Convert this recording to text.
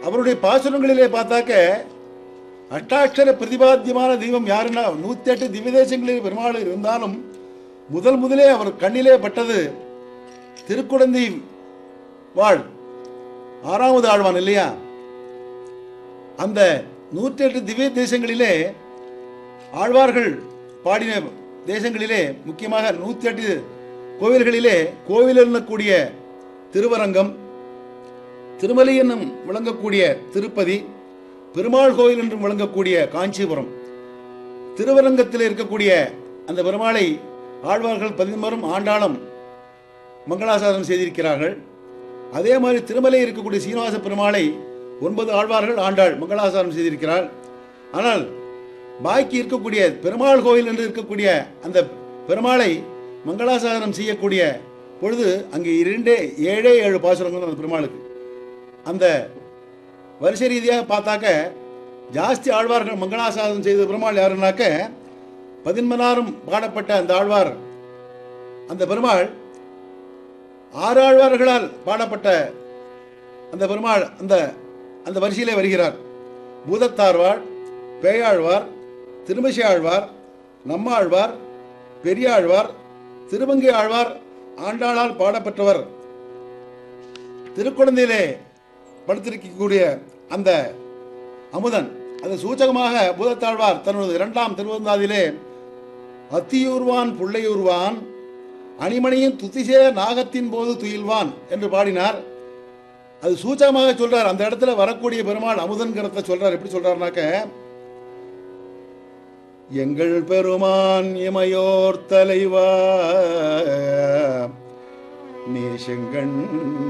அவருடைய பாசுரங்களிலே பார்த்தாக்க அஷ்டாட்சர பிரதிபாத்தியமான தெய்வம் யாருன்னா நூத்தி எட்டு திவ்ய தேசங்களில் பெருமாள் இருந்தாலும் முதல் முதலே அவர் கண்ணிலே பட்டது திருக்குடந்தை வாழ் ஆறாவது ஆழ்வான் இல்லையா அந்த நூற்றி எட்டு திவ்ய தேசங்களிலே ஆழ்வார்கள் பாடின தேசங்களிலே முக்கியமாக நூற்றி எட்டு கோவில்களிலே கோவில் என்னக்கூடிய திருவரங்கம் திருமலை என்னும் விளங்கக்கூடிய திருப்பதி பெருமாள் கோவில் என்றும் விளங்கக்கூடிய காஞ்சிபுரம் திருவரங்கத்தில் இருக்கக்கூடிய அந்த பெருமாளை ஆழ்வார்கள் பதிமரும் ஆண்டாளும் மங்களாசாசனம் செய்திருக்கிறார்கள் அதே மாதிரி திருமலை இருக்கக்கூடிய சீனிவாச பெருமாளை ஒன்பது ஆழ்வார்கள் ஆண்டாள் மங்களாசாசனம் செய்திருக்கிறார் ஆனால் பாக்கி இருக்கக்கூடிய பெருமாள் கோவில் என்று இருக்கக்கூடிய அந்த பெருமாளை மங்களாசாசனம் செய்யக்கூடிய பொழுது அங்கே இரண்டே ஏழே ஏழு பாசுரங்கள் அந்த பெருமாளுக்கு அந்த வரிசை ரீதியாக பார்த்தாக்க ஜாஸ்தி ஆழ்வார்கள் மங்களாசாசனம் செய்த பெருமாள் யாருன்னாக்க பதின்மனாரும் பாடப்பட்ட அந்த ஆழ்வார் அந்த பெருமாள் ஆறு ஆழ்வார்களால் பாடப்பட்ட அந்த பெருமாள் அந்த அந்த வரிசையிலே வருகிறார் பூதத்தாழ்வார் பேயாழ்வார் திருமசி ஆழ்வார் நம்மாழ்வார் பெரியாழ்வார் திருமங்கை ஆழ்வார் ஆண்டாளால் பாடப்பெற்றவர் திருக்குழந்தையிலே படுத்திருக்கக்கூடிய அந்த அமுதன் அது சூச்சகமாக பூதத்தாழ்வார் தனது இரண்டாம் திருவந்தாதிலே அத்தியூர்வான் புள்ளையூர்வான் அணிமணியின் துத்திசே நாகத்தின் போது துயில்வான் என்று பாடினார் அது சூச்சகமாக சொல்றார் அந்த இடத்துல வரக்கூடிய பெருமாள் அமுதன்கிறத சொல்றார் எப்படி சொல்றாருனாக்க எங்கள் பெருமான் இமையோர் தலைவா நீ செங்கண்